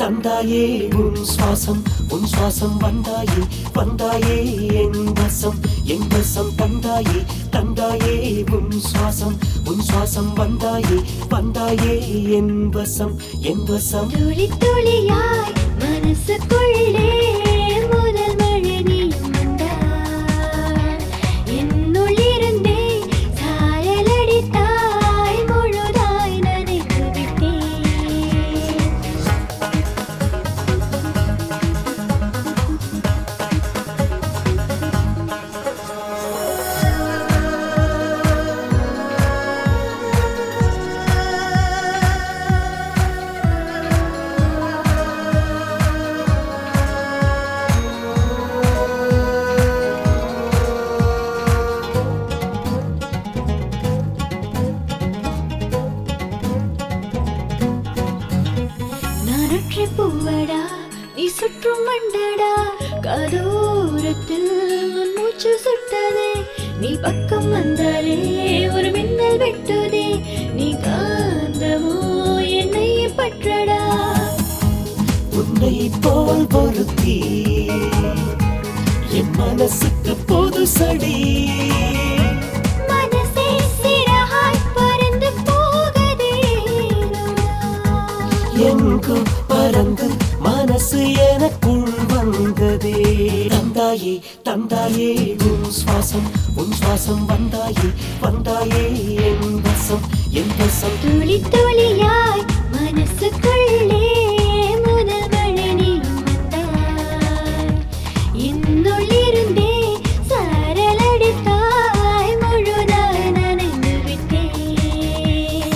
தந்தாயே உன் சுவாசம் உன் சுவாசம் வந்தாயே வந்தாயே என் வசம் என் வசம் தந்தாயே தந்தாயே உன் சுவாசம் உன் சுவாசம் வந்தாயே வந்தாயே என் வசம் என் வசம் துளி துளியாய் மனசுக்குள்ளே முதல் மழை நீயும் வந்தாய் என்னுள்ளிருந்தே சாயலடித்தாய் முழுதாய் நனைத்து விட்டேன் நரற்றி பூவடா நீ சுற்றும் மண்டடா கதோரத்தில் உன் மூச்சு சுட்டதே நீ பக்கம் வந்தாலே ஒரு மின்னல் வெட்டுதே நீ காந்தமோ என்னை பற்றடா உன்னை போல் பொருத்தி என் மனசுக்கு பொது சடி மனசே சிறகாய் பறந்து போகதே எங்கு பறந்து மனசு எனக்குள் வந்ததே தந்தாயே தந்தாயே உன் சுவாசம் உன் சுவாசம் வந்தாயே வந்தாயே என் வசம் என் வசம் துளி துளியாய் மனசுக்குள்ளே முதல் மழை நீயும் வந்தாய் என்னுள்ளிருந்தே சாரலடித்தாய் முழுதாய் நனைந்து விட்டேன்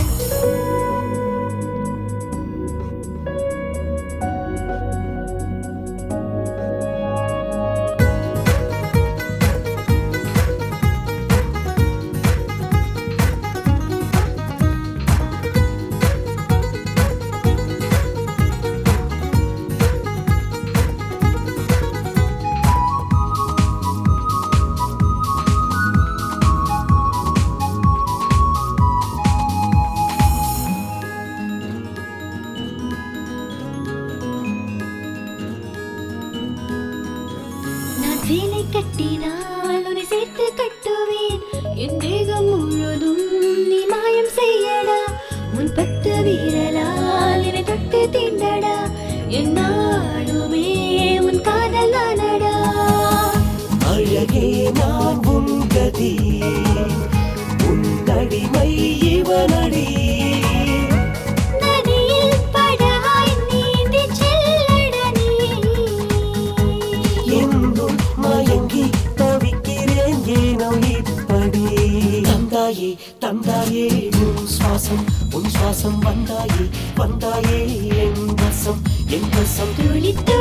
நான் சேலை கட்டினால் உன்னை சேர்த்து கட்டுவேன் என் தேகம் முழுதும் நீ மாயம் செய்யடா உன் பத்து வீரலால் என்னை தொட்டு தீண்டடா என் நாடுமே உன் காதல் தானடா அழகே நான் உன் கதி உன் அடிமை இவனடி நதியில் படகாய் நீந்தி செல்லடா நீ எங்கும் மயங்கி தவிக்கிறேன் ஏனோ இப்படி தந்தாயே தந்தாயே உன் சுவாசம் உன் சுவாசம் வந்தாயே வந்தாயே என் வசம் என் வசம் துளி